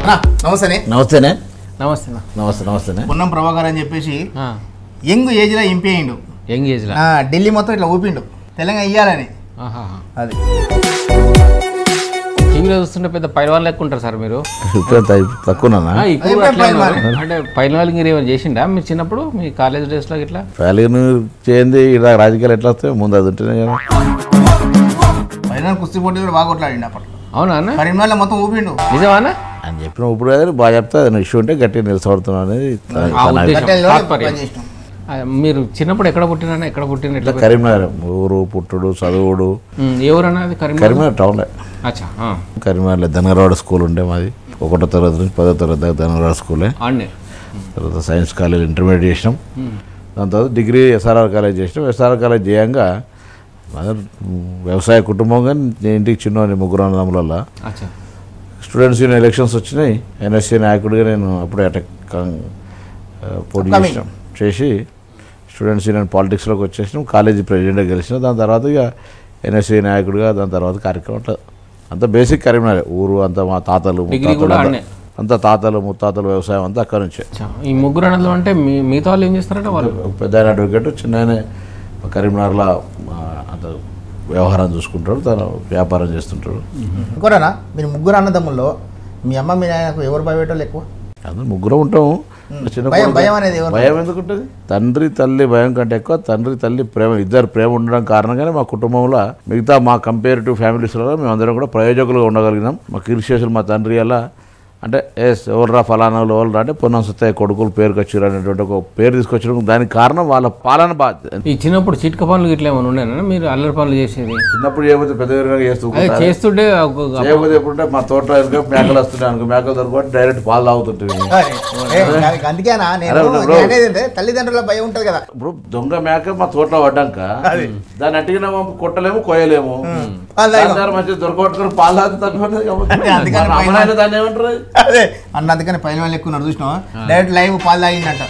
అన్నా, నమస్తేనే నమస్తేనే నమస్తే నమస్తే నమస్తేనే పొన్నం ప్రభాకర్ అని చెప్పేసి యంగ్ ఏజ్లో ఎంపీ అయిండు యంగ్ ఏజ్లో ఆ, ఢిల్లీ మొత్తం ఇట్లా ఊపిండు తెలంగాణ ఇయ్యాలని అది టీవీలో చూస్తుంటే పెద్ద పైలవాన్ లెక్క ఉంటారు సార్ మీరు ఇప్పుడు తక్కువనా ఆ, ఇప్పుడు అదే అట్లే పైల్వాన్. ఉన్నారు. అంటే పైలవాన్ మీరు ఏమైనా చేసిండా మీరు చిన్నప్పుడు మీ కాలేజ్ డేస్లో ఇట్లా ఫ్యాలీను చేయండి ఇలా రాజకీయాలు ఎట్లా వస్తాయి ముందు అది ఉంటేనే కదా ఫైనల్ కుస్తీ పోటీ కూడా బాగా కొట్లాడిండు అప్పట్లో అవునా అన్న కరీంనగర్లో మొత్తం ఊపిండు నిజమానా అని చెప్పిన ఇప్పుడు కానీ బాగా చెప్తే అది ఇష్యూ ఉంటే గట్టిగా నిలసపడుతున్నాను అనేది తన- ఆ తన ఉద్దేశం. కట్టెల్లో తాత్పర్యం. పని చేసినాం. ఆ, మీరు చిన్నప్పుడు ఎక్కడ పుట్టినా ఎక్కడ పుట్టిన ఎట్లా ఇట్లా కరీంనగర్ ఊరు పుట్టుడు చదువుడు ఉమ్, ఏ ఊరు అన్నది కరీంనగర్ కరీంనగర్ టౌన్లే అచ్చా ఆ. కరీంనగర్లో ధనగరవాడ స్కూల్ ఉండే మాది ఒకటో తరగతి నుంచి పదో తరగతి దాకా ధనగరవాడ స్కూలే ఆడనే తర్వాత సైన్స్ కాలేజ్ ఇంటర్మీడియట్ చేసినాం దాని తర్వాత డిగ్రీ ఎస్ఆర్ఆర్ కాలేజ్ చేసినాం ఎస్ఆర్ఆర్ కాలేజ్ చేయంగా మాది వ్యవసాయ కుటుంబం కానీ నేను ఇంటికి చిన్న ముగ్గురు అన్నదమ్ములల్లా అచ్చా స్టూడెంట్స్ యూనియన్ ఎలక్షన్స్ వచ్చినాయి ఎన్ఎస్సీ నాయకుడిగా నేను అప్పుడే అటాక్ పోటీ Upcoming. చేసినాం చేసి స్టూడెంట్స్ యూనియన్ పాలిటిక్స్లోకి వచ్చేసినాం కాలేజీ ప్రెసిడెంట్గా గెలిచిన దాని తర్వాత ఇక ఎన్ఎస్సీ నాయకుడిగా దాని తర్వాత కార్యక్రమం అట్లా అంతా బేసిక్ కరీంనగర్ ఊరు అంతా మా తాతలు Degree ముత్తాతలు కూడా అంతా- ఆడనే. అంతా తాతలు ముత్తాతలు వ్యవసాయం అంతా అక్కడ నుంచే అచ్చా ఈ ముగ్గురు అన్నది అంటే మీ మిగతా వాళ్ళు ఏం చేస్తారంటే వాళ్ళు ఒక పెద్ద ఆయన అడ్వకేట్ చిన్న ఆయన కరీంనగర్లో ఆ, అంత వ్యవహారం చూసుకుంటాడు తను వ్యాపారం చేస్తుంటాడు ఇంకోటనా మీరు ముగ్గురు అన్నదమ్ముల్లో మీ అమ్మ మీ నాయనకు ఎవరు భయపెట్టాలి ఎక్కువ అందరూ ముగ్గురం ఉంటాము చిన్న భయం- కొడుకు- భయం అనేది ఎవరు? భయం ఎందుకు ఉంటుంది తండ్రి తల్లి భయం కంటే ఎక్కువ తండ్రి తల్లి ప్రేమ ఇద్దరు ప్రేమ ఉండడం కారణంగానే మా కుటుంబంలో మిగతా మా కంపేరిటివ్ ఫ్యామిలీస్లో మేము అందరం కూడా ప్రయోజకులుగా ఉండగలిగినాం మా కీర్షేషులు మా తండ్రి అలా అంటే ఎస్ ఎవర్రా ఫలానా వాళ్ళు ఎవరు అంటే పొన్నం సుత్తయ్య కొడుకులు పేరుకి వచ్చారు అనేటువంటి ఒక పేరు తీసుకొచ్చడం దానికి కారణం వాళ్ళ పాలన బాధ్యత ఈ చిన్నప్పుడు చిట్క పనులు ఇట్లా ఏమైనా ఉండేనా మీరు అల్లరి పనులు చేసేది చిన్నప్పుడు చేయకపోతే పెద్ద విధంగా చేస్తూ అదే ఉంటారు. చేస్తుంటే ఒక- చేయకపోతే ఎప్పుడంటే మా తోట ఎదురుగా మేకలు వస్తున్నాయి అనుకో మేకలు దొరకబట్టి డైరెక్ట్ పాలు తాగుతుంటుంది అరే, ఏ, దానికి అందుకేనా నేను అరే, బ్రో. నేను అనేది ఏంటంటే తల్లిదండ్రుల భయం ఉంటుంది కదా ఇప్పుడు దొంగ మేక మా తోటలో పడ్డాక దాన్ని అట్టిగిన కొట్టలేము కోయలేము వాళ్ళు దాని ద్వారా మంచిగా దొరకబట్టుకుని పాలు తాగితే తప్పిపోతుంది కాబట్టి అందుకని మన అమ్మనాయన దాన్ని ఏమంటారు అదే అన్న అందుకని పైన వాళ్ళు ఎక్కువ చూసినాం డైరెక్ట్ లైవ్ పాలు తాగిందంట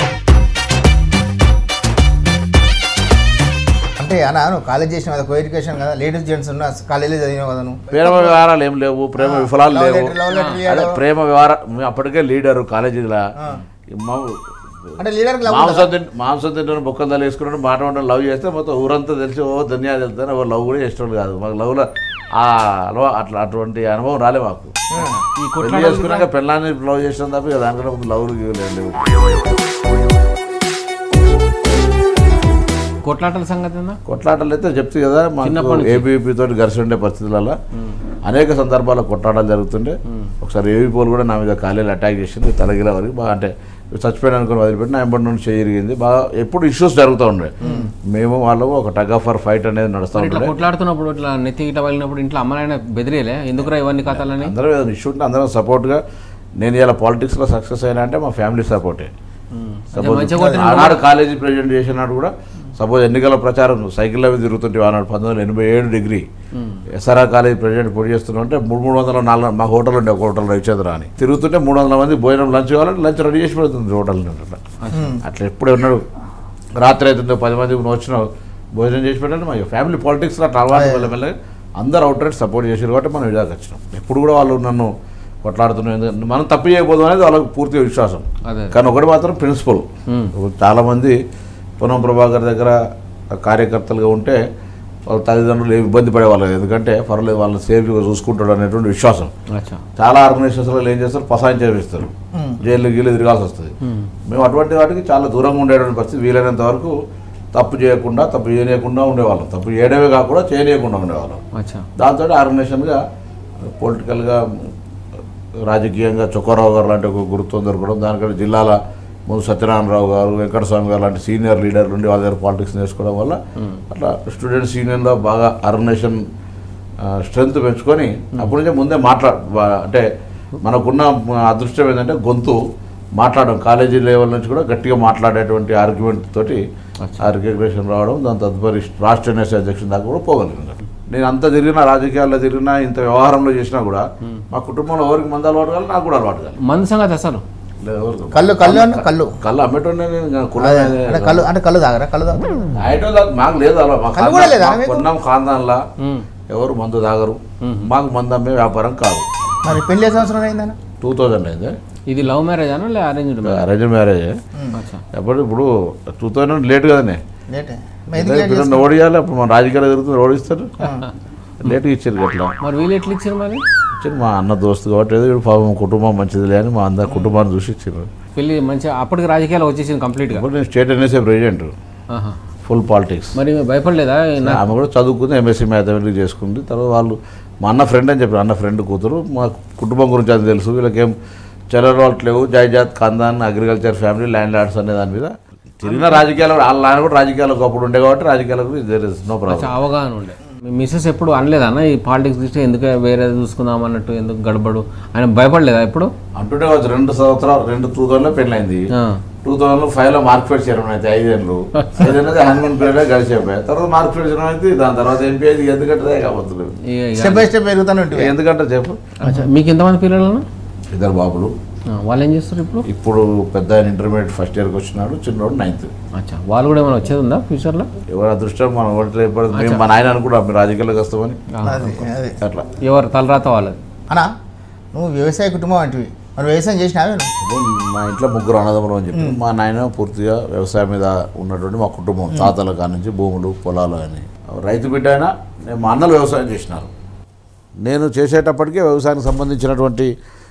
అంటే అన్న నువ్వు కాలేజ్ చేసిన కదా కో ఎడ్యుకేషన్ కదా లేడీస్ జెంట్స్ ఉన్న కాలేజీలో చదివినావు కదా నువ్వు ప్రేమ వ్యవహారాలు ఏం లేవు ప్రేమ విఫలాలు లవ్ లేవు లెటర్, లవ్ లెటర్ అదే ఇయ్యాడు. ప్రేమ వ్యవహారం మేము అప్పటికే లీడరు కాలేజీలో అంటే లీడర్కి లవ్ మాంసం తింటే మాంసం తింటే బొక్కలు తల వేసుకున్నాడు మాట మాట లవ్ చేస్తే మొత్తం ఊరంతా తెలిసి ఓ ధన్యాలు వెళ్తాను ఎవరు లవ్ కూడా చేసేవాళ్ళు కాదు మాకు లవ్లో ఆ అలవా అట్లా అటువంటి అనుభవం రాలే మాకు ఈ పెళ్లి కొట్లాటలు చేసుకున్నాక పెళ్ళాన్ని లవ్ చేసిన తప్ప ఇక దానికంటే ముందు లవ్లు లేవు కొట్లాటల సంగతి ఉందా కొట్లాటలు అయితే చెప్తే కదా మాకు చిన్నప్పటి నుంచి. ఏబీపీ తోటి ఘర్షణ ఉండే పరిస్థితులలో అనేక సందర్భాల్లో కొట్లాటలు జరుగుతుండే ఒకసారి ఏబీపీ వాళ్ళు కూడా నా మీద కాలేలు అటాక్ చేసింది తలగిల వరకు బాగా అంటే చచ్చిపోయిన అనుకుని వదిలిపెట్టి నా ఎంబడి నుండి చేయరిగింది బాగా ఎప్పుడు ఇష్యూస్ జరుగుతూ ఉండే మేము వాళ్ళు ఒక టగ్ ఆఫ్ ఫర్ ఫైట్ అనేది నడుస్తూ మరి ఇట్లా ఉండే కొట్లాడుతున్నప్పుడు ఇట్లా నెత్తి ఇట్లా వెళ్ళినప్పుడు ఇంట్లో అమ్మ నాయన బెదిరేలే ఎందుకురా ఇవన్నీ కథలని అందరం ఏదైనా ఇష్యూ ఉంటే అందరం సపోర్ట్గా నేను ఇలా పాలిటిక్స్లో సక్సెస్ అయినా అంటే మా ఫ్యామిలీ సపోర్టే సపోజ్ మంచిగా కొట్టిన ఆనాడు కాలేజీ ప్రెసిడెంట్ చేసినాడు కూడా సపోజ్ ఎన్నికల ప్రచారం సైకిల్ అవి తిరుగుతుంటే ఆనాడు పంతొమ్మిది వందల ఎనభై ఏడు డిగ్రీ ఎస్ఆర్ఆర్ కాలేజ్ ప్రెసిడెంట్ పోటీ చేస్తున్నాం అంటే మూడు మూడు వందల నాలుగు మా హోటల్ ఉండే ఒక హోటల్ రవిచంద్ర అని తిరుగుతుంటే మూడు వందల మంది భోజనం లంచ్ కావాలంటే లంచ్ రెడీ చేసి పెడుతుంది హోటల్ నుండి అట్లా అట్లా ఎప్పుడు ఉన్నాడు రాత్రి అవుతుందో పది మంది నువ్వు వచ్చినావు భోజనం చేసి పెట్టండి మా ఫ్యామిలీ పాలిటిక్స్లో అట్లా అలవాటు మెల్లమెల్లగా అందరూ అవుట్ రైట్ సపోర్ట్ చేసారు కాబట్టి మనం ఇదాకా వచ్చినాం ఎప్పుడు కూడా వాళ్ళు నన్ను కొట్లాడుతున్నాం ఎందుకంటే మనం తప్పు చేయబోదు అనేది వాళ్ళకి పూర్తిగా విశ్వాసం అదే కానీ ఒకటి మాత్రం ప్రిన్సిపల్ చాలామంది పొన్నం ప్రభాకర్ దగ్గర కార్యకర్తలుగా ఉంటే వాళ్ళ తల్లిదండ్రులు ఏమి ఇబ్బంది పడేవాళ్ళు కాదు. ఎందుకంటే పర్వాలేదు వాళ్ళని సేఫ్గా చూసుకుంటాడు అనేటువంటి విశ్వాసం అచ్చా చాలా ఆర్గనైజేషన్స్లో ఏం చేస్తారు పసాయం చేపిస్తారు జైలు గీలు తిరగాల్సి వస్తుంది మేము అటువంటి వాటికి చాలా దూరంగా ఉండేటువంటి పరిస్థితి వీలైనంత వరకు తప్పు చేయకుండా తప్పు చేయనీయకుండా ఉండేవాళ్ళం తప్పు చేయడమే కాకుండా చేయనీయకుండా ఉండేవాళ్ళం అచ్చా దాంతో ఆర్గనైజేషన్గా పొలిటికల్గా రాజకీయంగా చొక్కారావు గారు లాంటి ఒక గురుత్వం దొరకడం దానికంటే జిల్లాల ముందు సత్యనారాయణరావు గారు వెంకటస్వామి గారు లాంటి సీనియర్ లీడర్లు ఉండి వాళ్ళ దగ్గర పాలిటిక్స్ నేర్చుకోవడం వల్ల అట్లా స్టూడెంట్స్ యూనియన్లో బాగా ఆర్గనైజేషన్ స్ట్రెంగ్త్ పెంచుకొని అప్పటి నుంచే ముందే మాట్లా వా- అంటే మనకున్న అదృష్టం ఏంటంటే గొంతు మాట్లాడడం కాలేజీ లెవెల్ నుంచి కూడా గట్టిగా మాట్లాడేటువంటి ఆర్గ్యుమెంట్ తోటి ఆ రికగ్నేషన్ రావడం దాని తదుపరి రాష్ట్ర ఎన్ఎస్సీ అధ్యక్షుని దాకా కూడా పోగలిగినాను నేను అంత తిరిగినా రాజకీయాల్లో తిరిగినా ఇంత వ్యవహారంలో చేసినా కూడా మా కుటుంబంలో ఎవరికి మంది అలవాటు కాదు నాకు కూడా అలవాటు కాదు మంది సంగతి అసలు లేదు ఎవరికి. కళ్ళు కళ్ళు అన్న కళ్ళు కళ్ళు అమ్మేటోనే నేను ఇంకా కులం అదే, అనేది- అంటే కళ్ళు అంటే కళ్ళు తాగరా కళ్ళు తాగరా ఆయటోళ్ళు కాదు, మాకు లేదు అలా మా కళ్ళు కూడా లేదా ఖాందాన్- మీకు? కొన్నాం ఖాందాన్లా ఉమ్. ఎవరు మందు తాగరు మాకు మందు అమ్మే వ్యాపారం కాదు మరి పెళ్లి ఏ సంవత్సరం అయిందన్న టూ థౌజండ్ అయింది ఇది లవ్ మ్యారేజ్ అనా లే అరేంజ్డ్ మ్యారేజ్ అరేంజ్ మ్యారేజ్ అచ్చా అప్పుడు ఇప్పుడు టూ థౌజండ్ లేట్ కదనే లేటే మరి ఎందుకు లేట్ పిల్లల్ని ఓడియాలి అప్పుడు మన రాజకీయాలు తిరుగుతుంది ఓడిస్తారు లేట్గా ఇచ్చారు అట్లా మరి వీళ్ళు ఎట్లా ఇచ్చారు మరి ఇచ్చారు మా అన్న దోస్తు కాబట్టి ఏదో వీడు పాపం కుటుంబం మంచిది అని మా అందరి కుటుంబాన్ని చూసి ఇచ్చారు పెళ్ళి మంచిగా అప్పటికి రాజకీయాలు వచ్చేసింది కంప్లీట్గా ఇప్పుడు నేను స్టేట్ ఎన్ఎస్ఏ ప్రెసిడెంట్ ఆహా. ఫుల్ పాలిటిక్స్ మరి ఈమె భయపడలేదా నా- ఆమె కూడా చదువుకుంది ఎంఎస్సీ మ్యాథమెటిక్స్ చేసుకుంది తర్వాత వాళ్ళు మా అన్న ఫ్రెండ్ అని చెప్పారు అన్న ఫ్రెండ్ కూతురు మా కుటుంబం గురించి అది తెలుసు వీళ్ళకేం చెలరాలు లేవు జైజాత్ ఖాందాన్ అగ్రికల్చర్ ఫ్యామిలీ ల్యాండ్ లార్డ్స్ అనే దాని మీద తిరిగిన రాజకీయాలు వాళ్ళ నాన్న కూడా రాజకీయాలకు అప్పుడు ఉండే కాబట్టి రాజకీయాలకు దేర్ ఇస్ నో ప్రాబ్లం కొంచెం అవగాహన ఉండే మీ మిస్సెస్ ఎప్పుడు అనలేదన్న ఈ పాలిటిక్స్ చూస్తే ఎందుకు వేరే చూసుకుందాం అన్నట్టు ఎందుకు గడబడు ఆయన భయపడలేదా ఎప్పుడు అంటుంటే కావచ్చు రెండు సంవత్సరాలు రెండు టూ థౌసండ్లో పెళ్ళైంది ఆ. టూ థౌసండ్ ఫైవ్ లో మార్కెట్ చైర్మన్ అయితే ఐదేళ్ళు ఐదేళ్ళు హనుమాన్ పీరియడ్ గడిచిపోయాయి తర్వాత మార్కెట్ చైర్మన్ అయితే దాని తర్వాత ఎంపీ అయితే ఎందుకంటే కావచ్చు ఇక- ఇక- స్టెప్ బై స్టెప్ పెరుగుతూనే ఉంటుంది ఎందుకంటే చెప్పు అచ్చా మీకు ఎంతమంది పిల్లలను ఇద్దరు బాబులు వాళ్ళు ఏం చేస్తారు ఇప్పుడు ఇప్పుడు పెద్ద ఆయన ఇంటర్మీడియట్ ఫస్ట్ ఇయర్కి వచ్చినాడు చిన్నోడు నైన్త్ అచ్చా వాళ్ళు కూడా ఏమైనా వచ్చేది ఉందా ఫ్యూచర్లో ఎవరు అదృష్టం మనం ఓట్లు అయిపోయింది మేము మా నాయన అనుకుంటాం మీరు రాజకీయాల్లోకి వస్తామని అది అది అట్లా ఎవరు తలరాత వాళ్ళది అన్నా నువ్వు వ్యవసాయ కుటుంబం అంటివి మరి వ్యవసాయం చేసినావే నువ్వు ఇప్పుడు మా ఇంట్లో ముగ్గురు అన్నదమ్ములు అని చెప్పి మా నాయన పూర్తిగా వ్యవసాయం మీద ఉన్నటువంటి మా కుటుంబం తాతల కాడ నుంచి భూములు పొలాలు అని రైతు బిడ్డ అయినా నేను మా అన్నలు వ్యవసాయం చేసినారు నేను చేసేటప్పటికే వ్యవసాయానికి సంబంధించినటువంటి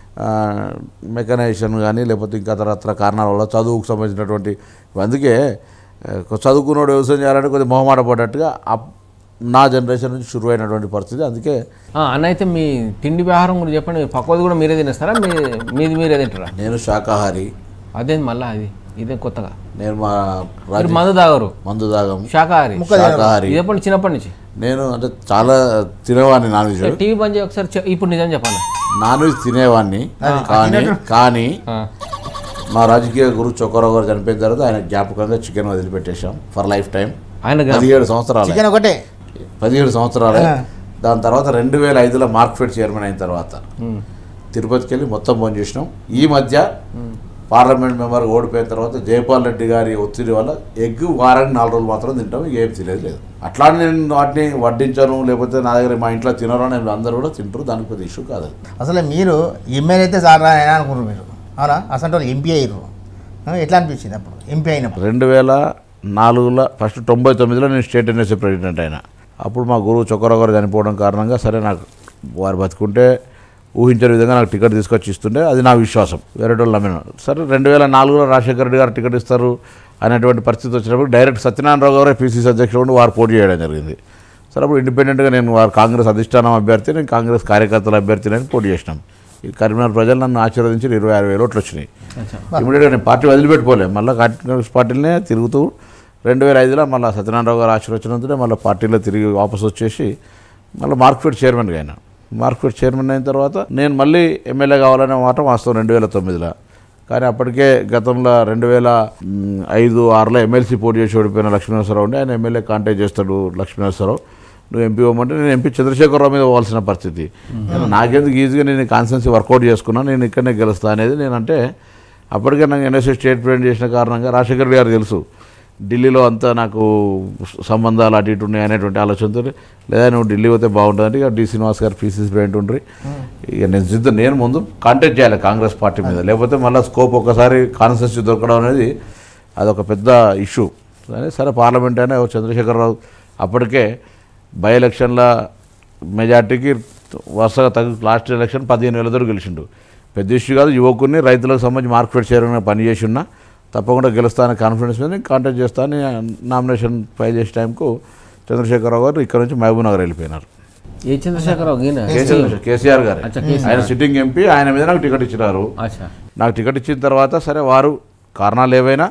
మెకనైజేషన్ కానీ లేకపోతే ఇంకా తరతర కారణాల వల్ల చదువుకు సంబంధించినటువంటి అందుకే ఆ, చదువుకున్నోడు వ్యవసాయం చేయాలంటే కొద్దిగా మొహమాట పడ్డట్టుగా అప్- నా జనరేషన్ నుంచి షురు అయినటువంటి పరిస్థితి అందుకే ఆ, అన్న అయితే మీ తిండి వ్యవహారం గురించి చెప్పండి పక్కది కూడా మీరే తినేస్తారా మీ మీది మీరే తింటారా నేను శాకాహారి అదేంది మళ్ళా అది ఇదే కొత్తగా నేను మా మీరు రాజ మందు తాగరు మందు దాగం శాకాహారి శాకాహారి ఇది ఎప్పటి చిన్నప్పటి నుంచి నేను అంటే చాలా తినేవాడిని నాన్ వెజ్ టీవీ బంద్ చేయి ఒకసారి చె- ఇప్పుడు నిజం చెప్పాలి నాన్ వెజ్ తినేవాడిని కానీ కానీ మా రాజకీయ గురు చొక్కరావు గారు చనిపోయిన తర్వాత ఆయన జ్ఞాపకంగా చికెన్ వదిలిపెట్టేశాం ఫర్ లైఫ్ టైం ఆయన గా- పదిహేడు సంవత్సరాలు చికెన్ ఒకటే పదిహేడు సంవత్సరాలే ఆ. దాని తర్వాత రెండు వేల ఐదులో మార్క్ఫెడ్ చైర్మన్ అయిన తర్వాత తిరుపతికి వెళ్ళి మొత్తం బంద్ చేసినాం ఈ మధ్య పార్లమెంట్ మెంబర్ ఓడిపోయిన తర్వాత జయపాల్ రెడ్డి గారి ఒత్తిడి వల్ల ఎగ్ వారానికి నాలుగు రోజులు మాత్రం తింటాం ఏం తినేది లేదు అట్లా అని నేను వాటిని వడ్డించాను లేకపోతే నా దగ్గర మా ఇంట్లో తినరు అని అందరూ కూడా తింటారు దానికి పెద్ద ఇష్యూ కాదు అసలు మీరు ఎమ్మెల్యే అయితే సార్ అయినా అనుకున్నారు మీరు అవునా అసలు వాళ్ళు ఎంపీ అయ్యారు ఆ, ఎట్లా అనిపించింది అప్పుడు ఎంపీ అయినప్పుడు రెండు వేల నాలుగులో ఫస్ట్ తొంభై తొమ్మిదిలో నేను స్టేట్ ఎన్ఎస్సీ ప్రెసిడెంట్ అయినా అప్పుడు మా గురువు చొక్కరావు గారు చనిపోవడం కారణంగా సరే నాకు వారు బతుకుంటే ఊహించని విధంగా నాకు టికెట్ తీసుకొచ్చి ఇస్తుంటే అది నా విశ్వాసం వేరే వాళ్ళు నమ్మిన సరే రెండు వేల నాలుగులో రాజశేఖర రెడ్డి గారు టికెట్ ఇస్తారు అనేటువంటి పరిస్థితి వచ్చినప్పుడు డైరెక్ట్ సత్యనారాయణరావు గారే పీసీసీ అధ్యక్షుడు ఉండి వారు పోటీ చేయడం జరిగింది సరే అప్పుడు ఇండిపెండెంట్గా నేను వారు కాంగ్రెస్ అధిష్టానం అభ్యర్థి నేను కాంగ్రెస్ కార్యకర్తల అభ్యర్థిని అని పోటీ చేసినాం ఈ కరీంనగర్ ప్రజలు నన్ను ఆశీర్వదించి ఇరవై ఆరు వేలు ఓట్లు వచ్చినాయి ఇమీడియట్గా నేను పార్టీ వదిలిపెట్టుకోలే మళ్ళీ కాంగ్రెస్ పార్టీలనే తిరుగుతూ రెండు వేల ఐదులో మళ్ళీ సత్యనారాయణరావు గారు ఆశీర్వచనంతోనే మళ్ళీ పార్టీలో తిరిగి వాపసు వచ్చేసి మళ్ళీ మార్కెట్ చైర్మన్గా అయినా మార్కెట్ చైర్మన్ అయిన తర్వాత నేను మళ్ళీ ఎమ్మెల్యే కావాలనే మాట వాస్తవం రెండు వేల తొమ్మిదిలో కానీ అప్పటికే గతంలో రెండు వేల మ్, ఐదు ఆరులో ఎమ్మెల్సీ పోటీ చేసి ఓడిపోయిన లక్ష్మీనరసరావు ఉండి ఆయన ఎమ్మెల్యే కాంటాక్ట్ చేస్తాడు లక్ష్మీనరసరావు నువ్వు ఎంపీ ఇవ్వమంటే నేను ఎంపీ చంద్రశేఖరరావు మీద పోవాల్సిన పరిస్థితి నాకెందుకు ఈజీగా నేను కాన్సెన్సీ వర్కౌట్ చేసుకున్నా నేను ఇక్కడనే గెలుస్తా అనేది నేనంటే అప్పటికే నాకు ఎన్ఎస్ఎస్ స్టేట్ ప్రెసిడెంట్ చేసిన కారణంగా రాజశేఖర్ రెడ్డి గారు తెలుసు ఢిల్లీలో అంతా నాకు సంబంధాలు అటు ఇటు ఉన్నాయి అనేటువంటి ఆలోచనతో లేదా నువ్వు ఢిల్లీ పోతే బాగుంటుందంటే ఇక డి శ్రీనివాస్ గారు పీసీసీ ప్రెసిడెంట్ ఉండ్రి ఇక నేను సిద్ధం నేను ముందు కాంటాక్ట్ చేయాలి కాంగ్రెస్ పార్టీ మీద లేకపోతే మళ్ళీ స్కోప్ ఒకసారి కాన్సెన్సీ దొరకడం అనేది అదొక పెద్ద ఇష్యూ కానీ సరే పార్లమెంట్ అయినా చంద్రశేఖరరావు అప్పటికే బై ఎలక్షన్ల మెజార్టీకి వరుసగా తగ్గు లాస్ట్ ఎలక్షన్ పదిహేను వేల దూరం గెలిచిండు పెద్ద ఇష్యూ కాదు యువకుని రైతులకు సంబంధించి మార్కెట్ చైర్మన్గా పనిచేసి ఉన్నా తప్పకుండా గెలుస్తానని కాన్ఫిడెన్స్ మీద నేను కాంటాక్ట్ చేస్తాను నామినేషన్ ఫైల్ చేసే టైంకు చంద్రశేఖరరావు గారు ఇక్కడ నుంచి మహబూబ్ నగర్ వెళ్ళిపోయినారు ఏ చంద్రశేఖరరావు ఈయన కేసీఆర్ కేసీఆర్ గారు అచ్చా, ఆయన సిట్టింగ్ ఎంపీ ఆయన మీద నాకు టికెట్ ఇచ్చినారు అచ్చా నాకు టికెట్ ఇచ్చిన తర్వాత సరే వారు కారణాలు ఏవైనా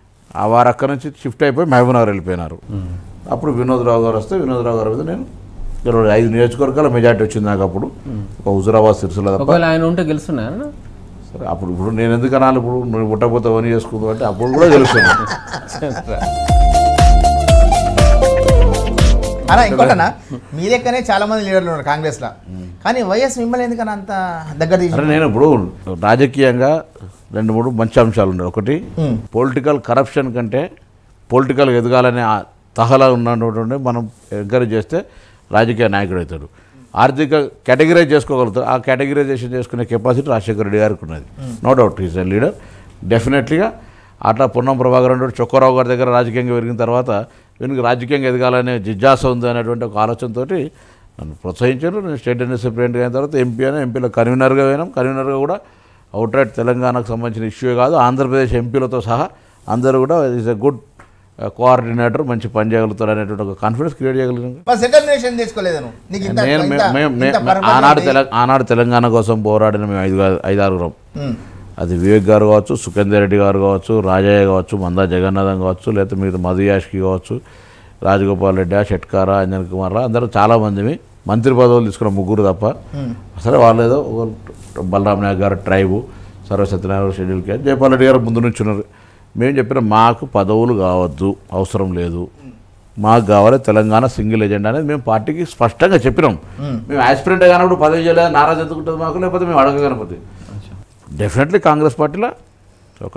ఆ వారు అక్కడి నుంచి షిఫ్ట్ అయిపోయి మహబూబ్ నగర్ వెళ్ళిపోయినారు అప్పుడు వినోద్రావు గారు వస్తే వినోద్రావు గారి మీద నేను ఇరవై ఐదు నియోజకవర్గాల మెజార్టీ వచ్చింది నాకు అప్పుడు ఒక హుజురాబాద్ సిరిసిల్ల తప్ప ఒకవేళ ఆయన ఉంటే గెలుస్తున్నాయన్న సరే అప్పుడు ఇప్పుడు నేను ఎందుకు అనాలి ఇప్పుడు నువ్వు పుట్టకపోతే పని చేసుకుందు అంటే అప్పుడు కూడా తెలుస్తుంది అలా ఇంకోటనా మీ లెక్కనే చాలా మంది లీడర్లు ఉన్నారు కాంగ్రెస్లో కానీ వైఎస్ మిమ్మల్ని ఎందుకని అంత దగ్గర అరే తీసుకు నేను ఇప్పుడు రాజకీయంగా రెండు మూడు మంచి అంశాలు ఉన్నాయి ఒకటి ఉమ్. పొలిటికల్ కరప్షన్ కంటే పొలిటికల్ ఎదగాలనే ఆ తహలా ఉన్నటువంటి మనం ఎంకరేజ్ చేస్తే రాజకీయ నాయకుడు అవుతాడు ఆర్థిక కేటగిరైజ్ చేసుకోగలుగుతారు ఆ కేటగిరైజేషన్ చేసుకునే కెపాసిటీ రాజశేఖర రెడ్డి గారికి ఉన్నది no doubt is a leader డెఫినెట్లీగా అట్లా పొన్నం ప్రభాకర్ రెడ్డి చొక్కారావు గారి దగ్గర రాజకీయంగా పెరిగిన తర్వాత వీనికి రాజకీయంగా ఎదగాలనే జిజ్ఞాస ఉంది అనేటువంటి ఒక ఆలోచనతోటి నన్ను ప్రోత్సహించారు నేను స్టేట్ ఎన్ఎస్సీ ప్రెసిడెంట్ అయిన తర్వాత ఎంపీ అయినా ఎంపీలో కన్వీనర్గా పోయినాం కన్వీనర్గా కూడా అవుట్ రైట్ తెలంగాణకు సంబంధించిన ఇష్యూ కాదు ఆంధ్రప్రదేశ్ ఎంపీలతో సహా అందరూ కూడా ఈజ్ ఎ గుడ్ కోఆర్డినేటర్ మంచి పని చేయగలుగుతారు అనేటువంటి ఒక కాన్ఫిడెన్స్ క్రియేట్ చేయగలిగాం మరి సెటర్మినేషన్ తీసుకోలేదు నువ్వు నీకు ఇంత నేను ఇంత- మేము- మేము- ఇంత మేము- పరపతి ఆనాడు ఉంది. తెల ఆనాడు తెలంగాణ కోసం పోరాడిన మేము ఐదు ఐదు ఆరుగురం ఉమ్. అది వివేక్ గారు కావచ్చు సుఖేందర్ రెడ్డి గారు కావచ్చు రాజయ్య కావచ్చు మందా జగన్నాథం కావచ్చు లేకపోతే మీరు మధు యాష్కి కావచ్చు రాజగోపాల్ రెడ్డి షెట్కార అంజన్ కుమార్ రా అందరూ చాలామంది మంత్రి పదవులు తీసుకున్న ముగ్గురు తప్ప సరే వాళ్ళు ఏదో ఒక బలరాం నాయక్ గారు tribe Sarve Satyanarayana schedule caste Jaipal Reddy గారు ముందు నుంచి ఉన్నారు మేము చెప్పిన మాకు పదవులు కావద్దు అవసరం లేదు మాకు కావాలి తెలంగాణ సింగిల్ ఎజెండా అనేది మేము పార్టీకి స్పష్టంగా చెప్పినాం మేము ఆస్పిరెంట్ కానప్పుడు పదవి చేయలేదు నారాజు ఎందుకు ఉంటుంది మాకు లేకపోతే మేము అడగగనపోతే డెఫినెట్లీ కాంగ్రెస్ పార్టీలో ఒక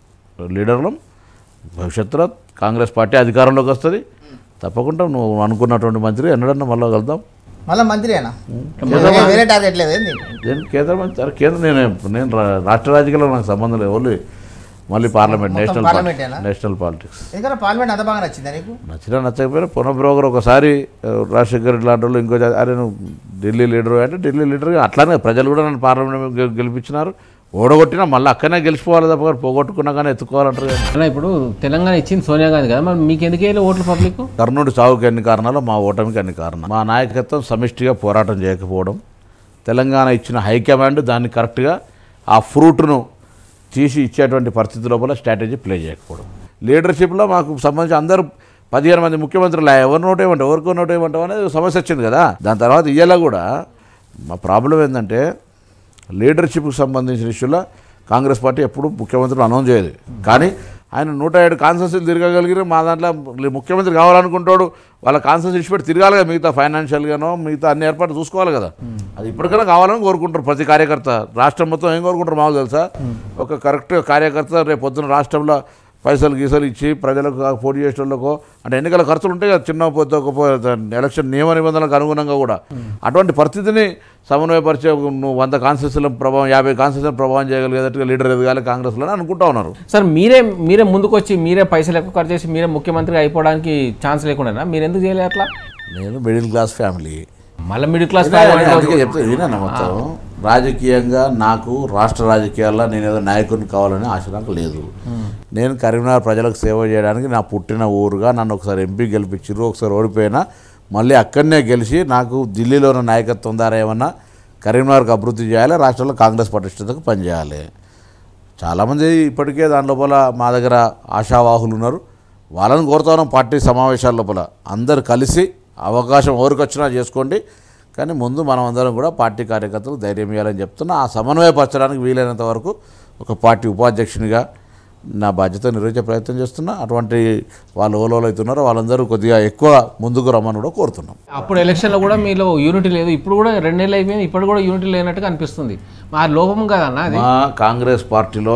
లీడర్లం భవిష్యత్తులో కాంగ్రెస్ పార్టీ అధికారంలోకి వస్తుంది తప్పకుండా నువ్వు అనుకున్నటువంటి మంత్రి ఎన్నడన్నా మళ్ళీ కలుద్దాం మళ్ళీ మంత్రియేనా వేరే- వేరే టార్గెట్ లేదు ఏంది నేను కేంద్ర మంత్రి అరే కేంద్ర నేను నేను రా- రాష్ట్ర రాజకీయాల్లో నాకు సంబంధం లేదు ఓన్లీ మళ్ళీ పార్లమెంట్ మొత్తం నేషనల్ పార్లమెంటేనా? నేషనల్ పాలిటిక్స్ ఎందుకంటే పార్లమెంట్ అంత బాగా నచ్చిందా నీకు నచ్చినా నచ్చకపోయినా పునఃబ్రోకర్ ఒకసారి ఆ, రాజశేఖర్ రెడ్డి లాంటి వాళ్ళు ఇంకో జా- అరే నువ్వు ఢిల్లీ లీడర్ అంటే ఢిల్లీ లీడర్ అట్లానే ప్రజలు కూడా నన్ను పార్లమెంట్ గె- గెలిపించినారు ఓడగొట్టినా మళ్ళీ అక్కడనే గెలిచిపోవాలి తప్ప కానీ పోగొట్టుకున్నా కానీ ఎత్తుకోవాలంటారు కదా. అన్న ఇప్పుడు తెలంగాణ ఇచ్చింది సోనియా గాంధీ కదా మరి మీకు ఎందుకు వెళ్ళి ఓట్లు పబ్లిక్ కర్ణుడి సాగుకి ఎన్ని కారణాలు మా ఓటమికి అన్ని కారణాలు మా నాయకత్వం సమిష్టిగా పోరాటం చేయకపోవడం తెలంగాణ ఇచ్చిన హైకమాండ్ దాన్ని కరెక్ట్గా ఆ ఫ్రూట్ను తీసి ఇచ్చేటువంటి పరిస్థితి లోపల స్ట్రాటజీ ప్లే చేయకపోవడం లీడర్షిప్లో మాకు సంబంధించి అందరూ పదిహేను మంది ముఖ్యమంత్రులు ఎవరు నోట్ ఏమంటావు ఎవరికో నోట్ ఏమంటావు అనేది ఒక సమస్య వచ్చింది కదా దాని తర్వాత ఇయ్యాల కూడా మా ప్రాబ్లం ఏంటంటే లీడర్షిప్కి సంబంధించిన ఇష్యూలో కాంగ్రెస్ పార్టీ ఎప్పుడు ముఖ్యమంత్రులు అనౌన్స్ చేయదు కానీ ఆయన నూట ఏడు కాన్సెన్స్లు తిరగగలిగిన మా దాంట్లో ముఖ్యమంత్రి కావాలనుకుంటాడు వాళ్ళ కాన్సెన్స్ ఇచ్చిపెట్టి తిరగాలి కదా మిగతా ఫైనాన్షియల్గానో మిగతా అన్ని ఏర్పాట్లు చూసుకోవాలి కదా అది ఇప్పటికైనా కావాలని కోరుకుంటారు ప్రతి కార్యకర్త రాష్ట్రం మొత్తం ఏం కోరుకుంటారు మాకు తెలుసా ఒక కరెక్ట్ కార్యకర్త రేపు పొద్దున రాష్ట్రంలో పైసలు గీసలు ఇచ్చి ప్రజలకు పోటీ చేసే వాళ్ళకో అంటే ఎన్నికల ఖర్చులు ఉంటాయి కదా చిన్న పొద్దు ఒక పొ- ఎలక్షన్ నియమ నిబంధనలకు అనుగుణంగా కూడా అటువంటి పరిస్థితిని సమన్వయపరిచే ఒక నువ్వు వంద కాన్స్టిట్యూన్సీల ప్రభావం యాభై కాన్స్టిట్యూన్సీల ప్రభావం చేయగలిగేటట్టుగా లీడర్ ఎదగాలి కాంగ్రెస్లో అని అనుకుంటా ఉన్నారు సార్ మీరే మీరే ముందుకు వచ్చి మీరే పైసలు ఎక్కువ ఖర్చు చేసి మీరే ముఖ్యమంత్రి అయిపోవడానికి ఛాన్స్ లేకుండా మీరు ఎందుకు చేయలేదు అట్లా నేను మిడిల్ క్లాస్ ఫ్యామిలీ మళ్ళీ మిడిల్ క్లాస్ అందుకే చెప్తే వినా మొత్తం రాజకీయంగా నాకు రాష్ట్ర రాజకీయాల్లో నేను ఏదో నాయకుడిని కావాలని ఆశ నాకు లేదు నేను కరీంనగర్ ప్రజలకు సేవ చేయడానికి నా పుట్టిన ఊరుగా నన్ను ఒకసారి ఎంపీ గెలిపించారు ఒకసారి ఓడిపోయినా మళ్ళీ అక్కడనే గెలిచి నాకు ఢిల్లీలో ఉన్న నాయకత్వం ద్వారా ఏమన్నా కరీంనగర్కి అభివృద్ధి చేయాలి రాష్ట్రంలో కాంగ్రెస్ పటిష్టతకు పనిచేయాలి చాలామంది ఇప్పటికే దాని లోపల మా దగ్గర ఆశావాహులు ఉన్నారు వాళ్ళని కోరుతాను పార్టీ సమావేశాల లోపల అందరు కలిసి అవకాశం ఎవరికి వచ్చినా చేసుకోండి కానీ ముందు మనం అందరం కూడా పార్టీ కార్యకర్తలు ధైర్యం ఇవ్వాలని చెప్తున్నా ఆ సమన్వయపరచడానికి వీలైనంత వరకు ఒక పార్టీ ఉపాధ్యక్షునిగా నా బాధ్యత నిర్వహించే ప్రయత్నం చేస్తున్నా అటువంటి వాళ్ళు ఓలోలు అవుతున్నారో వాళ్ళందరూ కొద్దిగా ఎక్కువ ముందుకు రమ్మని కూడా కోరుతున్నాం అప్పుడు ఎలక్షన్లో కూడా మీలో యూనిటీ లేదు ఇప్పుడు కూడా రెండేళ్ళు అయిపోయింది ఇప్పుడు కూడా యూనిటీ లేనట్టుగా అనిపిస్తుంది ఆ లోపం కదన్న అది మా కాంగ్రెస్ పార్టీలో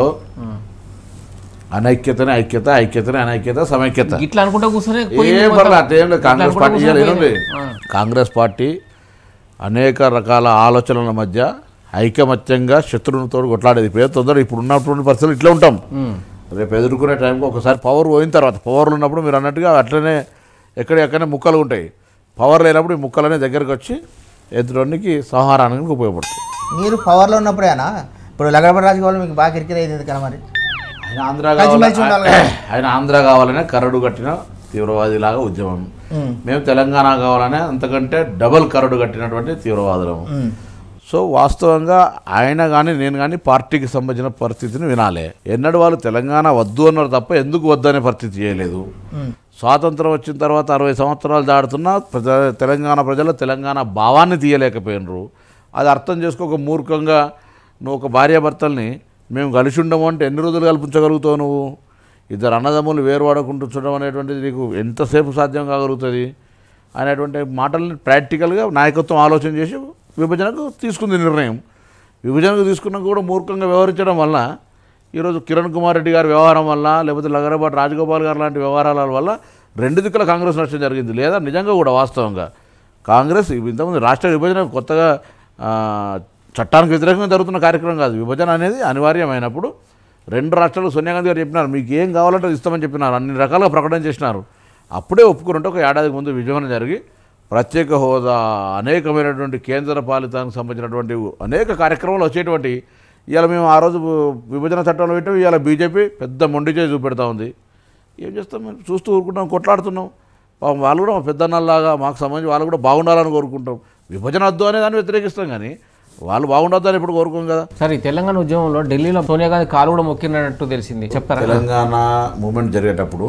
అనైక్యతనే ఐక్యత ఐక్యతనే అనైక్యత సమైక్యత ఇట్లా అనుకుంటా కూర్చొని ఏం పర్లేదు అట్లేం లేదు కాంగ్రెస్ ఇట్లా పార్టీ అనుకుంటా చేయాలి, కూర్చొని ఏముంది? కాంగ్రెస్ పార్టీ అనేక రకాల ఆలోచనల మధ్య ఐకమత్యంగా శత్రువులతో కొట్లాడేది ఇప్పుడు ఏదో తొందర ఇప్పుడు ఉన్నటువంటి పరిస్థితులు ఇట్లా ఉంటాం రేపు ఎదుర్కొనే టైంకి ఒకసారి పవర్ పోయిన తర్వాత పవర్లు ఉన్నప్పుడు మీరు అన్నట్టుగా అట్లనే ఎక్కడ ఎక్కడనే ముక్కలు ఉంటాయి పవర్ లేనప్పుడు ఈ ముక్కలనే దగ్గరకు వచ్చి ఎదురోనికి సంహారానికి ఉపయోగపడుతుంది మీరు పవర్లో ఉన్నప్పుడేనా ఇప్పుడు లగడపడి రాజకీయాలు మీకు బాగా కిరికిరి అయింది ఎందుకన్నా మరి ఆయన ఆంధ్ర కలిసిమెలిసి ఉండాలి కావాలని ఆయన ఆంధ్ర కావాలనే కరడు కట్టిన తీవ్రవాదిలాగా ఉద్యమం మేము తెలంగాణ కావాలనే అంతకంటే డబల్ కరడు కట్టినటువంటి తీవ్రవాదులము ఉమ్. సో వాస్తవంగా ఆయన కానీ నేను కానీ పార్టీకి సంబంధించిన పరిస్థితిని వినాలి ఎన్నడు వాళ్ళు తెలంగాణ వద్దు అన్నారు తప్ప ఎందుకు వద్దు అనే పరిస్థితి చేయలేదు ఉమ్. స్వాతంత్రం వచ్చిన తర్వాత అరవై సంవత్సరాలు దాడుతున్నా ప్రజ తెలంగాణ ప్రజలు తెలంగాణ భావాన్ని తీయలేకపోయినరు అది అర్థం చేసుకోక మూర్ఖంగా నువ్వు ఒక భార్యాభర్తల్ని మేము కలిసి ఉండము అంటే ఎన్ని రోజులు కల్పించగలుగుతావు నువ్వు ఇద్దరు అన్నదమ్ములు వేరువాడకుండా చూడడం అనేటువంటిది నీకు ఎంతసేపు సాధ్యం కాగలుగుతుంది అనేటువంటి మాటల్ని ప్రాక్టికల్గా నాయకత్వం ఆలోచన చేసి విభజనకు తీసుకుంది నిర్ణయం విభజనకు తీసుకున్నాక కూడా మూర్ఖంగా వ్యవహరించడం వల్ల ఈరోజు కిరణ్ కుమార్ రెడ్డి గారి వ్యవహారం వల్ల లేకపోతే లగరబాటు రాజగోపాల్ గారు లాంటి వ్యవహారాల వల్ల రెండు దిక్కుల కాంగ్రెస్ నష్టం జరిగింది లేదా నిజంగా కూడా వాస్తవంగా కాంగ్రెస్ ఇంతకుముందు రాష్ట్ర విభజన కొత్తగా ఆ, చట్టానికి వ్యతిరేకంగా జరుగుతున్న కార్యక్రమం కాదు విభజన అనేది అనివార్యమైనప్పుడు రెండు రాష్ట్రాలు సోనియా గాంధీ గారు చెప్పినారు మీకు ఏం కావాలంటే అది ఇస్తామని చెప్పినారు అన్ని రకాలుగా ప్రకటన చేసినారు అప్పుడే ఒప్పుకున్నట్టు ఒక ఏడాదికి ముందు విభజన జరిగి ప్రత్యేక హోదా అనేకమైనటువంటి కేంద్ర పాలితానికి సంబంధించినటువంటి అనేక కార్యక్రమాలు వచ్చేటువంటి ఇవాళ మేము ఆ రోజు విభజన చట్టంలో పెట్టాం ఇవాళ బీజేపీ పెద్ద మొండి చేసి చూపెడతా ఉంది ఏం చేస్తాం మేము చూస్తూ ఊరుకుంటాం కొట్లాడుతున్నాం పాపం వాళ్ళు కూడా మా పెద్దన్నల్లాగా మాకు సంబంధించి వాళ్ళు కూడా బాగుండాలని కోరుకుంటాం విభజన వద్దు అనే దాన్ని వ్యతిరేకిస్తాం కానీ వాళ్ళు బాగుండొద్దు అని ఎప్పుడు కోరుకోం కదా సరే ఈ తెలంగాణ ఉద్యమంలో ఢిల్లీలో సోనియా గాంధీ కాలు కూడా మొక్కినట్టు తెలిసింది చెప్తారా తెలంగాణ మూమెంట్ జరిగేటప్పుడు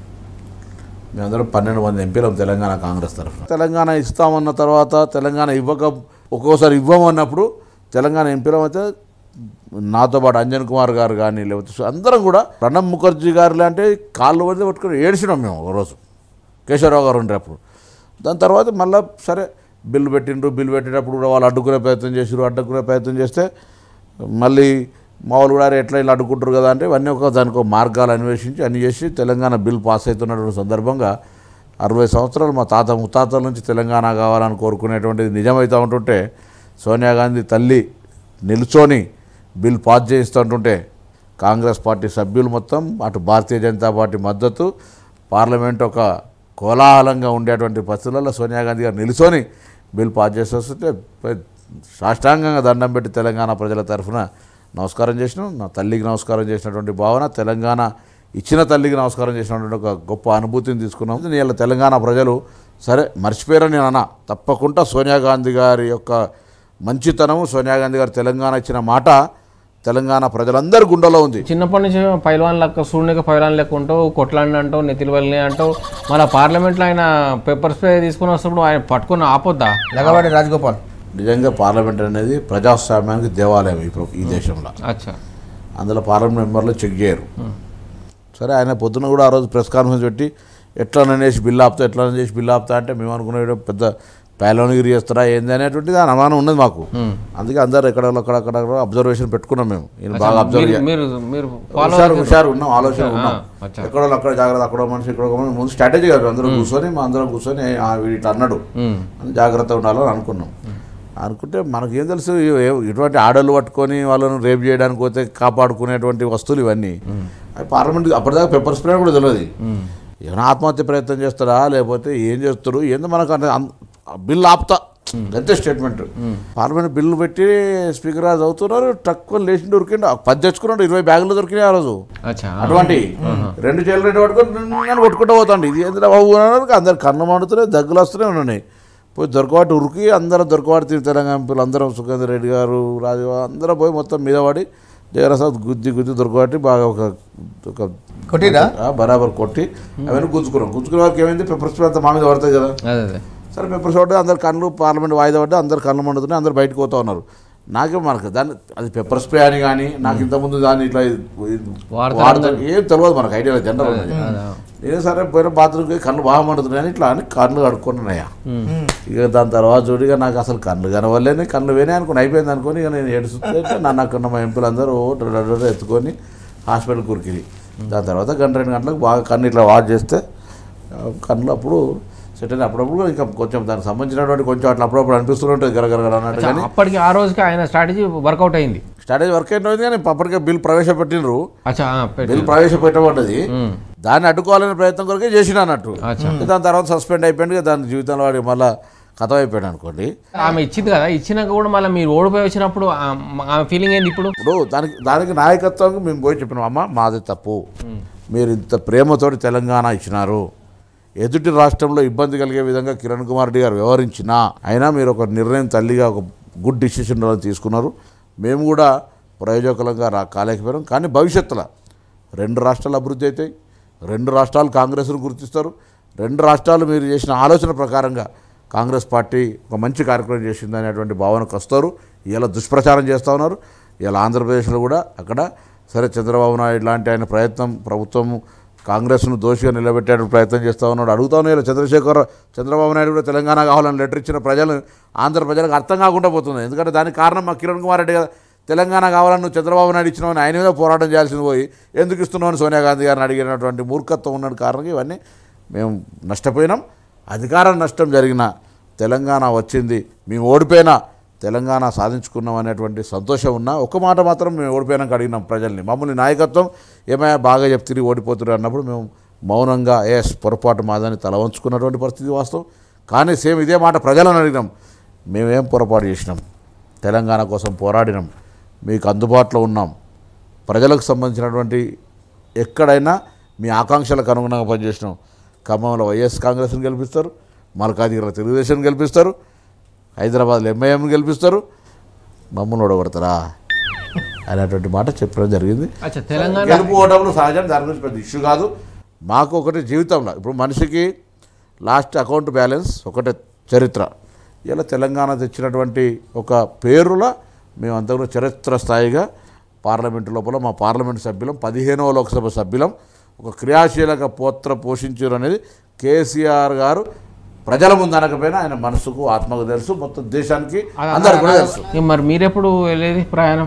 మేమందరం పన్నెండు మంది ఎంపీలం తెలంగాణ కాంగ్రెస్ తరఫున తెలంగాణ ఇస్తామన్న తర్వాత తెలంగాణ ఇవ్వక ఒక్కోసారి ఇవ్వమన్నప్పుడు తెలంగాణ ఎంపీలం అయితే నాతో పాటు అంజన్ కుమార్ గారు కానీ లేకపోతే సు- అందరం కూడా ప్రణబ్ ముఖర్జీ గారు లాంటి కాళ్ళు పడితే పట్టుకొని ఏడ్చినాం మేము ఒకరోజు కేశవరావు గారు ఉండేటప్పుడు దాని తర్వాత మళ్ళీ సరే బిల్లు పెట్టిండ్రు బిల్లు పెట్టేటప్పుడు కూడా వాళ్ళు అడ్డుకునే ప్రయత్నం చేసారు అడ్డుకునే ప్రయత్నం చేస్తే మళ్ళీ మా వాళ్ళు కూడా "అరే, ఎట్లా ఇలా అడ్డుకుంటారు కదా అంటే ఇవన్నీ ఒక దానికి ఒక మార్గాలు అన్వేషించి అన్ని చేసి తెలంగాణ బిల్ పాస్ అవుతున్నటువంటి సందర్భంగా అరవై సంవత్సరాలు మా తాత ముత్తాతల నుంచి తెలంగాణ కావాలని కోరుకునేటువంటిది నిజమవుతూ ఉంటుంటే సోనియా గాంధీ తల్లి నిల్చొని బిల్ పాస్ చేయిస్తుంటుంటే కాంగ్రెస్ పార్టీ సభ్యులు మొత్తం అటు భారతీయ జనతా పార్టీ మద్దతు పార్లమెంట్ ఒక కోలాహలంగా ఉండేటువంటి పరిస్థితులలో సోనియా గాంధీ గారు నిలుచొని బిల్ పాస్ చేసి వస్తుంటే పై- సాష్టాంగంగా దండం పెట్టి తెలంగాణ ప్రజల తరఫున నమస్కారం చేసినాం నా తల్లికి నమస్కారం చేసినటువంటి భావన తెలంగాణ ఇచ్చిన తల్లికి నమస్కారం చేసినటువంటి ఒక గొప్ప అనుభూతిని తీసుకున్నాం నేను తెలంగాణ ప్రజలు సరే మర్చిపోయారని నేను అన్నా తప్పకుండా సోనియా గాంధీ గారి యొక్క మంచితనము సోనియా గాంధీ గారు తెలంగాణ ఇచ్చిన మాట తెలంగాణ ప్రజలందరి గుండెలో ఉంది చిన్నప్పటి నుంచి పైల్వాన్ లెక్క సూర్యునిక పైల్వాన్ లెక్క ఉంటావు కొట్లాడిన అంటావు నెత్తిలు వెళ్ళి అంటావు మళ్ళీ పార్లమెంట్లో ఆయన పేపర్ స్ప్రే తీసుకుని వస్తున్నప్పుడు ఆయన పట్టుకొని ఆపొద్దా లగవాడి రాజగోపాల్ నిజంగా పార్లమెంట్ అనేది ప్రజాస్వామ్యానికి దేవాలయం ఈ ప్ర- ఈ దేశంలో అచ్చా అందులో పార్లమెంట్ మెంబర్లు చెక్ చేయరు సరే ఆయన పొద్దున కూడా ఆ రోజు ప్రెస్ కాన్ఫరెన్స్ పెట్టి ఎట్లా అనేసి బిల్లు ఆపుతా ఎట్లా చేసి బిల్లు ఆపుతా అంటే మేము అనుకునే పెద్ద పేలోనిగిరి చేస్తారా ఏంది అనేటువంటిది దాని అనుమానం ఉన్నది మాకు అందుకే అందరు ఎక్కడ అక్కడక్కడ అబ్జర్వేషన్ పెట్టుకున్నాం మేము ఈయన బాగా అబ్జర్వ్ మీరు మీరు మీరు ఫాలో హుషారు హుషారు ఉన్నాం ఆలోచన ఉన్నాం అచ్చా. ఎక్కడో అక్కడ జాగ్రత్త అక్కడ మనిషి ఇక్కడ ఒక మనిషి ముందు స్ట్రాటజీ కాదు అందరం కూర్చొని మా అందరం కూర్చొని "ఆ, వీడు ఇట్లా అన్నాడు అని జాగ్రత్త ఉండాలని అనుకున్నాం అనుకుంటే మనకేం తెలుసు ఏ- ఇటువంటి ఆడలు పట్టుకొని వాళ్ళను రేపు చేయడానికి పోతే కాపాడుకునేటువంటి వస్తువులు ఇవన్నీ అవి పార్లమెంట్ అప్పటిదాకా పెప్పర్ స్ప్రే కూడా తెలియదు ఏమైనా ఆత్మహత్య ప్రయత్నం చేస్తారా లేకపోతే ఏం చేస్తారు ఏందో మనకు అంటే అన్- బిల్ ఆపుతా అంతే స్టేట్మెంట్ పార్లమెంట్ బిల్లు పెట్టి స్పీకర్ గారు చదువుతున్నారు తక్కువ లేచి దొరికిండు పది తెచ్చుకున్నాడు ఇరవై బ్యాగులు దొరికినాయి ఆ రోజు అచ్చా అటువంటి రెండు చేతులు రెండు పట్టుకొని నేను కొట్టుకుంటూ పోతాండి ఇది ఏంద్రా బాబు అన్నారు అందరు కన్ను మండుతున్నాయి దగ్గులు వస్తూనే ఉన్నాయి పోయి దొరకవాటి ఉరికి అందరం దొరకవాటి తిరిగి తెలంగాణ ఎంపీలు అందరం సుఖేందర్ రెడ్డి గారు రాజు అందరం పోయి మొత్తం మీద పడి జగరసాద్ గుద్ది గుద్ది దొరకవాటి బాగా ఒక ఒక కొట్టిరా ఆ, బరాబర్ కొట్టి అవన్నీ గుంజుకున్నాం గుంజుకునే వాళ్ళకి ఏమైంది పెప్పర్ స్ప్రే అంతా మా మీద పడతాయి కదా అదే అదే సరే పేపర్ షాట్ అందరు కళ్ళు పార్లమెంట్ వాయిదా పడ్డా అందరు కళ్ళు మండుతున్నాయి అందరు బయటకు పోతా ఉన్నారు నాకే మనకు దాన్ని అది పెప్పర్ స్ప్రే అని కానీ నాకు ఇంతకుముందు దాన్ని ఇట్లా ఇది- ఇది వాడతారు వాడతారు ఏం తెలియదు మనకు ఐడియా జనరల్ ఉన్నది నేను సరే పోయిన బాత్రూమ్కి కళ్ళు బాగా మండుతున్నాయి అని ఇట్లా అని కళ్ళు కడుక్కున్నాయా ఇక దాని తర్వాత చూడిగా నాకు అసలు కళ్ళు కనవలేని కళ్ళు వేనే అనుకుని అయిపోయింది అనుకొని ఇక నేను ఏడుస్తుంటే నన్ను అక్కడ మా ఎంపీలు అందరూ ఓ డ్ర డ్ర డ్ర ఎత్తుకొని హాస్పిటల్ కురికిరి దాని తర్వాత గంట రెండు గంటలకు బాగా కన్ను ఇట్లా వాష్ చేస్తే ఆ, కళ్ళు అప్పుడు సెట్ అయిన అప్పుడప్పుడు ఇంకా కొంచెం దానికి సంబంధించినటువంటి కొంచెం అట్లా అప్పుడప్పుడు అనిపిస్తుంటుంది గరగర అన్నట్టు కానీ అప్పటికి ఆ రోజుకి ఆయన స్ట్రాటజీ వర్కౌట్ అయింది స్ట్రాటజీ వర్క్ అయినది కానీ అప్పటికే బిల్ ప్రవేశపెట్టినరు అచ్చా ఆ, పెట్టి బిల్ ప్రవేశపెట్టబడ్డది దాన్ని అడ్డుకోవాలనే ప్రయత్నం కొరకే చేసిన అన్నట్టు అచ్చా. దాని తర్వాత సస్పెండ్ అయిపోయింది ఇక దాని జీవితంలో వాడి మళ్ళీ కథ అయిపోయాడు అనుకోండి ఆమె ఇచ్చింది కదా ఇచ్చినాక కూడా మళ్ళీ మీరు ఓడిపోయి వచ్చినప్పుడు ఆ- ఆమె ఫీలింగ్ ఏంది ఇప్పుడు ఇప్పుడు దానికి దానికి నాయకత్వం మేము పోయి చెప్పినాం అమ్మ మాది తప్పు మీరు ఇంత ప్రేమతోటి తెలంగాణ ఇచ్చినారు ఎదుటి రాష్ట్రంలో ఇబ్బంది కలిగే విధంగా కిరణ్ కుమార్ రెడ్డి గారు వ్యవహరించినా అయినా మీరు ఒక నిర్ణయం తల్లిగా ఒక గుడ్ డిసిషన్ తీసుకున్నారు మేము కూడా ప్రయోజకులంగా రా కాలేకపోయాం కానీ భవిష్యత్తులో రెండు రాష్ట్రాలు అభివృద్ధి అవుతాయి రెండు రాష్ట్రాలు కాంగ్రెస్ను గుర్తిస్తారు రెండు రాష్ట్రాలు మీరు చేసిన ఆలోచన ప్రకారంగా కాంగ్రెస్ పార్టీ ఒక మంచి కార్యక్రమం చేసింది అనేటువంటి భావనకు వస్తారు ఇలా దుష్ప్రచారం చేస్తూ ఉన్నారు ఇలా ఆంధ్రప్రదేశ్లో కూడా అక్కడ సరే చంద్రబాబు నాయుడు లాంటి ఆయన ప్రయత్నం ప్రభుత్వం కాంగ్రెస్ను దోషిగా నిలబెట్టే ప్రయత్నం చేస్తూ ఉన్నాడు అడుగుతా ఉన్నారు ఇలా చంద్రశేఖర్ చంద్రబాబు నాయుడు కూడా తెలంగాణ కావాలని లెటర్ ఇచ్చిన ప్రజలు ఆంధ్ర ప్రజలకు అర్థం కాకుండా పోతుంది ఎందుకంటే దానికి కారణం మా కిరణ్ కుమార్ రెడ్డి కదా తెలంగాణ కావాలని నువ్వు చంద్రబాబు నాయుడు ఇచ్చినావని ఆయన మీద పోరాటం చేయాల్సింది పోయి ఎందుకు ఇస్తున్నావు అని సోనియా గాంధీ గారిని అడిగినటువంటి మూర్ఖత్వం ఉన్న కారణంగా ఇవన్నీ మేము నష్టపోయినాం అధికార నష్టం జరిగిన తెలంగాణ వచ్చింది మేము ఓడిపోయినా తెలంగాణ సాధించుకున్నాం అనేటువంటి సంతోషం ఉన్నా ఒక మాట మాత్రం మేము ఓడిపోయినాక అడిగినాం ప్రజల్ని మమ్మల్ని నాయకత్వం ఏమైనా బాగా చెప్తిరి ఓడిపోతున్నారు అన్నప్పుడు మేము మౌనంగా ఎస్ పొరపాటు మాదని తల వంచుకున్నటువంటి పరిస్థితి వాస్తవం కానీ సేమ్ ఇదే మాట ప్రజలను అడిగినాం మేమేం పొరపాటు చేసినాం తెలంగాణ కోసం పోరాడినాం మీకు అందుబాటులో ఉన్నాం ప్రజలకు సంబంధించినటువంటి ఎక్కడైనా మీ ఆకాంక్షలకు అనుగుణంగా పనిచేసినాం ఖమ్మంలో వైఎస్ కాంగ్రెస్ని గెలిపిస్తారు మల్కాజిగిరిలో తెలుగుదేశం గెలిపిస్తారు హైదరాబాద్లో ఎంఐఎంని గెలిపిస్తారు మమ్మల్ని ఓడగొడతారా అనేటువంటి మాట చెప్పడం జరిగింది అచ్చా తెలంగాణ గెలుపు ఓటములు సహజం దాని గురించి పెద్ద ఇష్యూ కాదు మాకు ఒకటి జీవితంలో ఇప్పుడు మనిషికి లాస్ట్ అకౌంట్ బ్యాలెన్స్ ఒకటే చరిత్ర ఇలా తెలంగాణ తెచ్చినటువంటి ఒక పేరుల మేము అంతకు చరిత్ర స్థాయిగా పార్లమెంటు లోపల మా పార్లమెంటు సభ్యులం పదిహేనవ లోక్సభ సభ్యులం ఒక క్రియాశీలక పోత్ర పోషించారు అనేది కేసీఆర్ గారు ప్రజల ముందు అనకపోయినా ఆయన మనసుకు ఆత్మకు తెలుసు మొత్తం దేశానికి అందరికి కూడా తెలుసు ఇక మరి మీరెప్పుడు వెళ్ళేది ప్రయాణం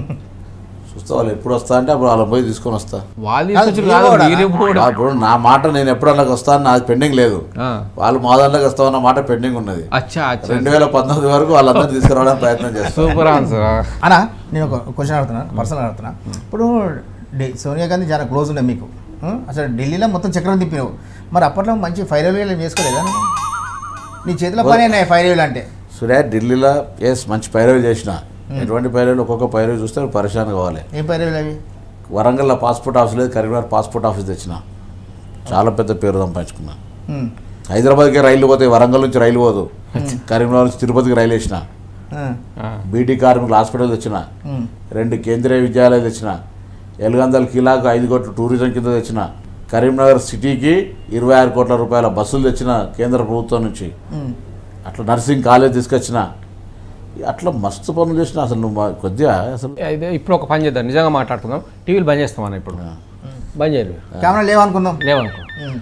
చూస్తా వాళ్ళు ఎప్పుడు వస్తా అంటే అప్పుడు వాళ్ళని పోయి తీసుకొని వస్తా వాళ్ళు తీసుకొచ్చారు కాదు కూడా. మీరే కూడా ఇప్పుడు నా మాట నేను ఎప్పుడన్నా వస్తాను నాది పెండింగ్ లేదు ఆ. వాళ్ళు మా దాంట్లోకి వస్తామన్న మాట పెండింగ్ ఉన్నది అచ్చా అచ్చా రెండు వేల పంతొమ్మిది వరకు వాళ్ళందరూ తీసుకురావడానికి ప్రయత్నం చేస్తాం సూపర్ ఆన్సర్ అన్నా నేను ఒక క్వశ్చన్ అడుగుతున్నా పర్సనల్ అడుగుతున్నా ఇప్పుడు ఢి- సోనియా గాంధీ చాలా క్లోజ్ ఉండే మీకు ఆ? అసలు ఢిల్లీలో మొత్తం చక్రం తిప్పినావు మరి అప్పట్లో మంచి ఫైవ్ వేలు ఏం చేసుకోలేదా నువ్వు? నీ చేతిలో పని అయినాయి ఫైవ్ వేలు అంటే సూర్య ఢిల్లీలో ఎస్ మంచి పైరవి చేసిన ఎటువంటి పైరవులు ఒక్కొక్క పైరవి చూస్తే పరిశాన్ కావాలి ఏం ఫైవ్ వేలు అవి వరంగల్లో పాస్పోర్ట్ ఆఫీస్ లేదు కరీంనగర్ పాస్పోర్ట్ ఆఫీస్ తెచ్చిన చాలా పెద్ద పేరు సంపాదించుకున్నా ఉమ్. హైదరాబాద్కి రైలు పోతాయి వరంగల్ నుంచి రైలు పోదు కరీంనగర్ నుంచి తిరుపతికి రైలు వేసిన ఆ. బీటీ కార్మికులు హాస్పిటల్ తెచ్చిన ఉమ్. రెండు కేంద్రీయ విద్యాలయాలు తెచ్చిన ఎలుగందల కిలాకు ఐదు కోట్ల టూరిజం కింద తెచ్చిన కరీంనగర్ సిటీకి ఇరవై ఆరు కోట్ల రూపాయల బస్సులు తెచ్చిన కేంద్ర ప్రభుత్వం నుంచి ఉమ్. అట్లా నర్సింగ్ కాలేజ్ తీసుకొచ్చిన అట్లా మస్తు పనులు చేసిన అసలు నువ్వు మా- కొద్దిగా అసలు అయితే ఇప్పుడు ఒక పని చేద్దాం నిజంగా మాట్లాడుకుందాం టీవీలు బంద్ చేస్తాం అన్న ఇప్పుడు బంద్ చేయరు కెమెరా లేవనుకుందాం లేవనుకో ఉమ్.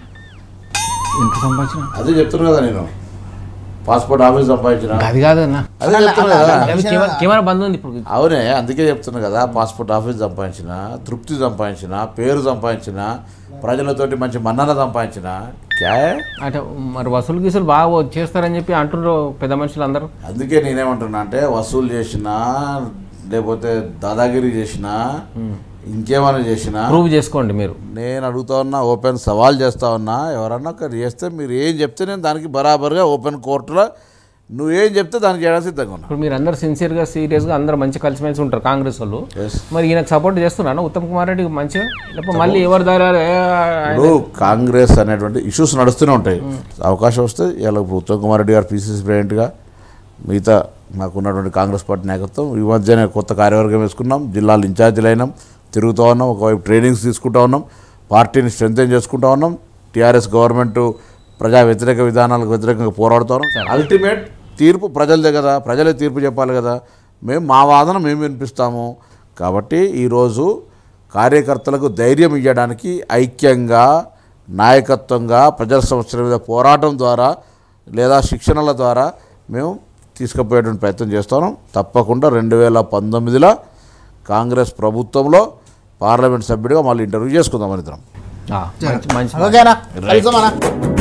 ఎంత సంపాదించిన అదే చెప్తున్నా కదా నేను పాస్పోర్ట్ ఆఫీస్ సంపాదించిన అది కాదు అన్న అదే చెప్తున్నా కదా అవి కెమెరా- కెమెరా బంద్ ఉంది ఇప్పుడు అవునే అందుకే చెప్తున్నా కదా పాస్పోర్ట్ ఆఫీస్ సంపాదించిన తృప్తి సంపాదించిన పేరు సంపాదించిన ప్రజలతోటి మంచి మన్నన సంపాదించిన క్యా అంటే మరి వసూలు గీసులు బాగా చేస్తారని చెప్పి అంటున్నారు పెద్ద మనుషులు అందరూ అందుకే నేనేమంటున్నా అంటే వసూలు చేసినా లేకపోతే దాదాగిరి చేసినా ఇంకేమైనా చేసినా ప్రూవ్ చేసుకోండి మీరు నేను అడుగుతా ఉన్నా ఓపెన్ సవాల్ చేస్తా ఉన్నా ఎవరన్నా ఒకరు చేస్తే మీరు ఏం చెప్తే నేను దానికి బరాబర్గా ఓపెన్ కోర్టులో నువ్వేం చెప్తే దానికి చేయడానికి సిద్ధంగా ఉన్నా ఇప్పుడు మీరు అందరు సిన్సియర్గా సీరియస్గా అందరు మంచి కలిసిమెలిసి ఉంటారు కాంగ్రెస్ వాళ్ళు Yes. మరి ఈయనకు సపోర్ట్ చేస్తున్నాను ఉత్తమ్ కుమార్ రెడ్డి మంచిగా లేకపోతే మళ్ళీ ఎవరి ద్వారా ఇప్పుడు కాంగ్రెస్ అనేటువంటి ఇష్యూస్ నడుస్తూనే ఉంటాయి అవకాశం వస్తే ఇలా ఇప్పుడు ఉత్తమ్ కుమార్ రెడ్డి గారు పీసీసీ ప్రెసిడెంట్గా మిగతా మాకున్నటువంటి కాంగ్రెస్ పార్టీ నాయకత్వం ఈ మధ్యనే కొత్త కార్యవర్గం వేసుకున్నాం జిల్లాలు ఇన్ఛార్జీలు అయినాం తిరుగుతూ ఉన్నాం ఒకవైపు ట్రైనింగ్స్ తీసుకుంటా ఉన్నాం పార్టీని స్ట్రెంథెన్ చేసుకుంటా ఉన్నాం టీఆర్ఎస్ గవర్నమెంట్ ప్రజా వ్యతిరేక విధానాలకు వ్యతిరేకంగా పోరాడుతూ ఉన్నాం అల్టిమేట్ తీర్పు ప్రజలదే కదా ప్రజలే తీర్పు చెప్పాలి కదా మేము మా వాదన మేము వినిపిస్తాము కాబట్టి ఈరోజు కార్యకర్తలకు ధైర్యం ఇవ్వడానికి ఐక్యంగా నాయకత్వంగా ప్రజల సమస్యల మీద పోరాటం ద్వారా లేదా శిక్షణల ద్వారా మేము తీసుకుపోయేటువంటి ప్రయత్నం చేస్తాం తప్పకుండా రెండు వేల పంతొమ్మిదిలో కాంగ్రెస్ ప్రభుత్వంలో పార్లమెంట్ సభ్యుడిగా మళ్ళీ ఇంటర్వ్యూ చేసుకుందాం మన ఇద్దరం మంచి మంచి ఓకేనా కలుద్దామన్నా